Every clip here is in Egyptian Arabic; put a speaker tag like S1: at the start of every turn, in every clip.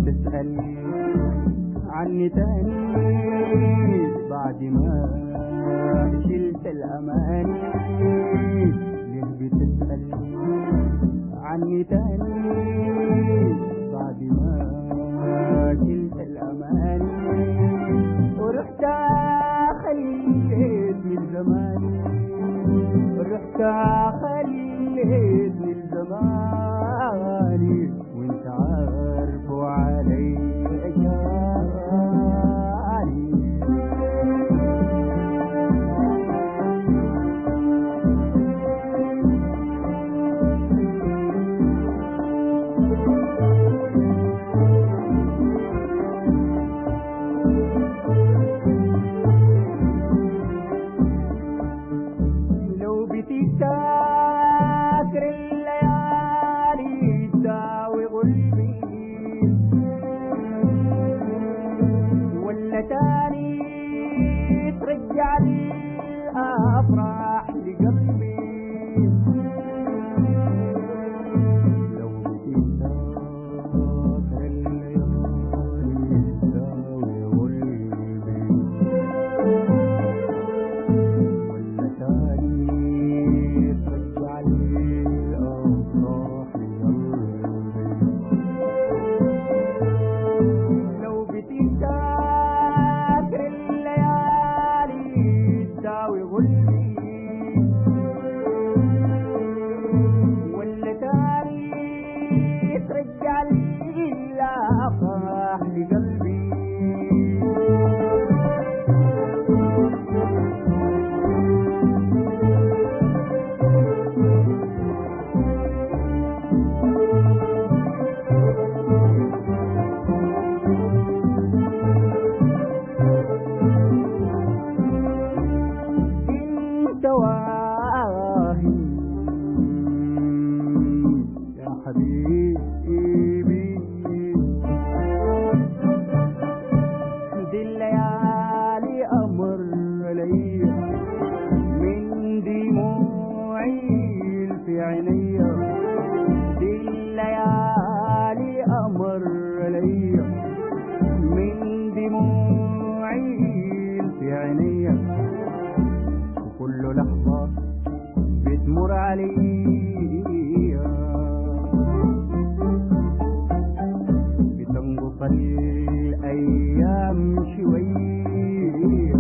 S1: بتسأل عني تاني بعد ما شلت الأمان ليه بتسأل عني تاني بعد ما شلت الأمان ورحت خليت من زمان رحت خليت من زماني وانت عارف علي جاني لو بتفتكر الليالي تداوي قلبي ولا تاني ترجع لي الافراح لقلبي لو بتفتكر الليالي تداوي قلبي ولا تاني ترجع لي الأفراح لقلبي لو بتفتكر الليالي تداوي قلبي ولا تاني ترجع لي الأفراح لقلبي انت واهي يا حبيبي دي الليالي امر لي من دموعي في عيني دي الليالي امر لي من دموعي في عيني وكل لحظة بتمر علي بتنقص الأيام شوية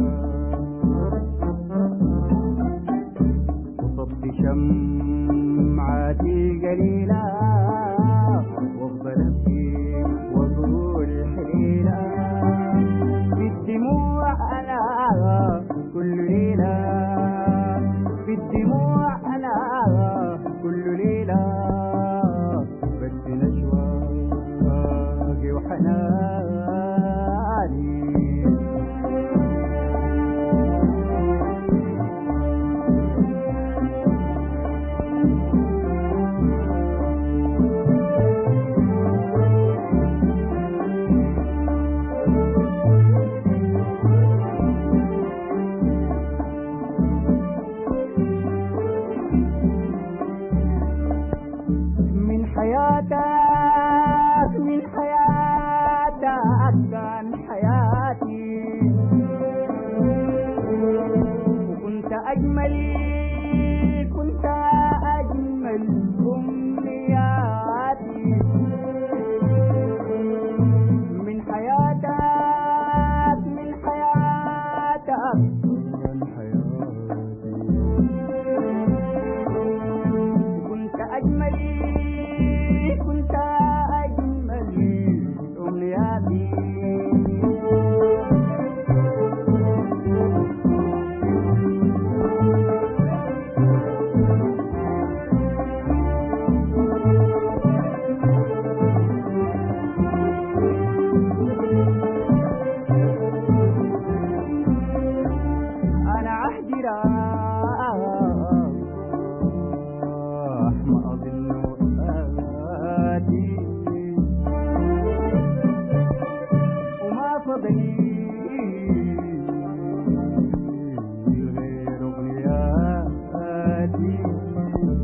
S1: وصبت شمعاتي قليلة وافضل ابكي واقول حليلة بالدموع انا كل ليلة بالدموع انا كل ليلة بس نشواقي وحناني من حياتك من حياتك كان حياتي وكنت أجمل كنت أجمل أمنياتي من حياتك من حياتك كان حياتي كنت أجمل كنت أجمل أمنياتي أنا عهدي راح ما أظن آتي وما فضلي غير أغنياتي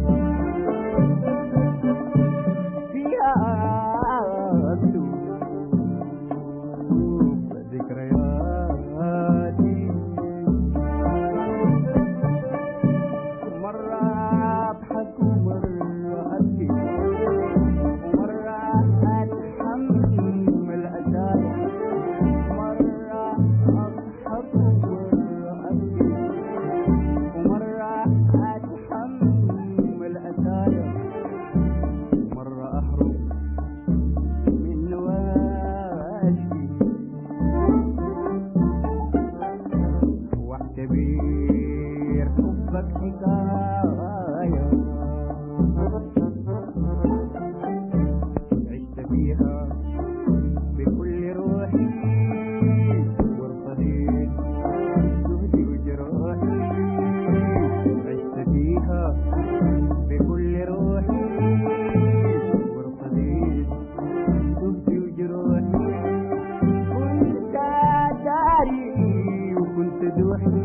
S1: فيها أكتب فيها بكل روحي وارتضيت جهدي وجروحي عشت فيها بكل روحي وارتضيت جهدي وجروحي كنت داري وكنت ذو حدود